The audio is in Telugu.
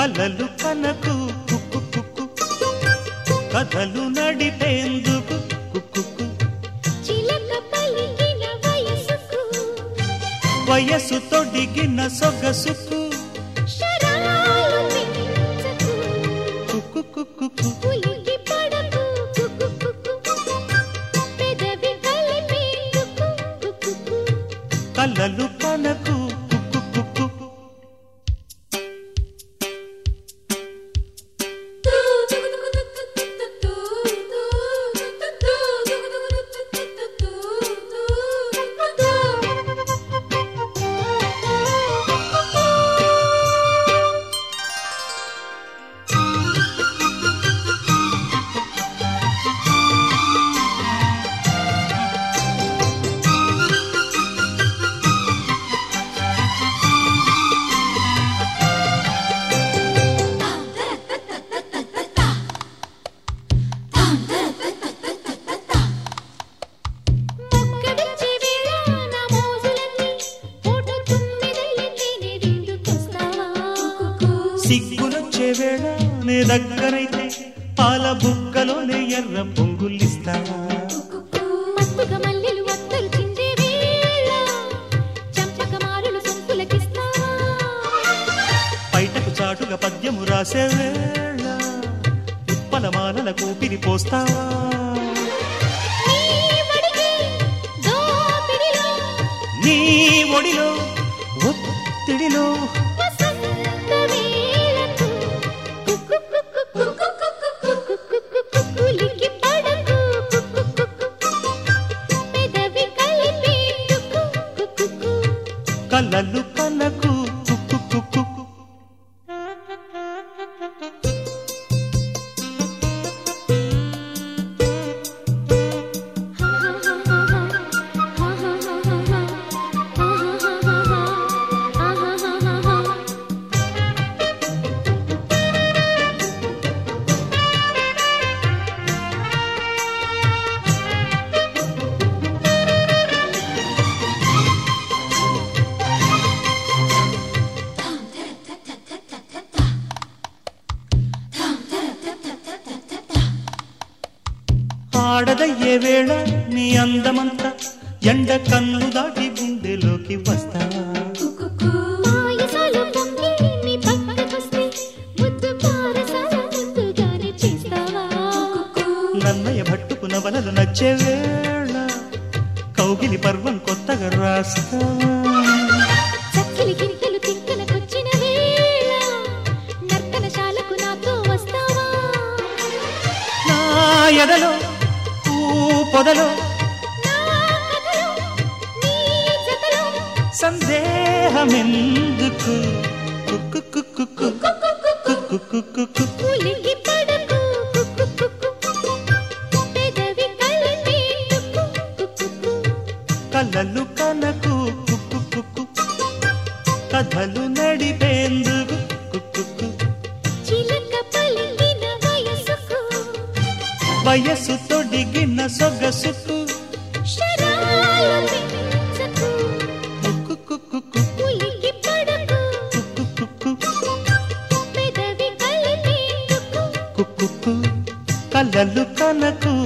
కలలు కనకు కుక్కు కుక్కు కథలు నడిపేందుకు కుక్కు కుక్కు. చిలక పలికిన వయసుకు వయసు తొడిగిన సొగసుకు శరాలు పెంచకు కుక్కు కుక్కు కుక్కు. పులికి పడకు కుకు కుకు పెదవి కలిపేందుకు కుకు కుకు కలలు కనకు కుక్కు కుక్కు మొక్కడొచ్చే వేళ నా మోజులన్నీ పూట తుమ్మెదలెత్తినే విందుకొస్తావా సిగ్గులొచ్చే వేళ నే దగ్గరైతే పాల బుక్కలోనే ఎర్ర పొంగులిస్తావా మత్తుగా మల్లెలు వత్తలు చిందే వేళ చంపక మారులు సొంపులకిస్తావా బయటకు చాటుగా పద్యము రాసే వేళ ఉప్పల మాలల కూపిరి పోస్తావా నీ వడికి దోపిడిలో నీ ఒడిలో ఒత్తిడిలో వసంత వేళకు కుక్కు కుక్కు కుక్కు కుక్కు కుక్కులికి పడకు కుక్కు కుక్కు పెదవి కలిపి కుక్కు కుక్కు కలలు కలకు కుక్కు కుక్కు ఆడదయ్యే వేళ నీ అందమంతా ఎండ కన్ను దాటి గుండెలోకి వస్తావా మాయసాలు పొంగి నీ పక్కకొస్తే ముద్దు పారసాల ముందుగానే చేస్తావా నన్నయ్య భట్టుకు నవలలు నచ్చే వేళ కౌగిలి పర్వం కొత్తగా రాస్తావా చక్కిలి కిరికలు తిక్కనకొచ్చిన వేళ నర్తనశాలకు నాతో వస్తావా నా ఎదలో ఊ పొదలో నా కథలో నీ జతలో సందేహమెందుకు కుక్కు కుక్కు కుక్కు కుక్కు కుక్కు పులికి పడకు కుక్కు కుక్కు పెదవి కలిపి కుక్కు కుక్కు కలలు కనకు కుక్కు కుక్కు కథలు నడిపేందుకు కుక్కు కుక్కు చిలక పలికిన వయసుకు వయసు తొడిగిన సొగసుకు శరాలు పెంచకు కుక్కు కుక్కు కుక్కు పులికి పడకు కుక్కు కుక్కు పెదవి కలిపి కుక్కు కుక్కు కలలు కనకు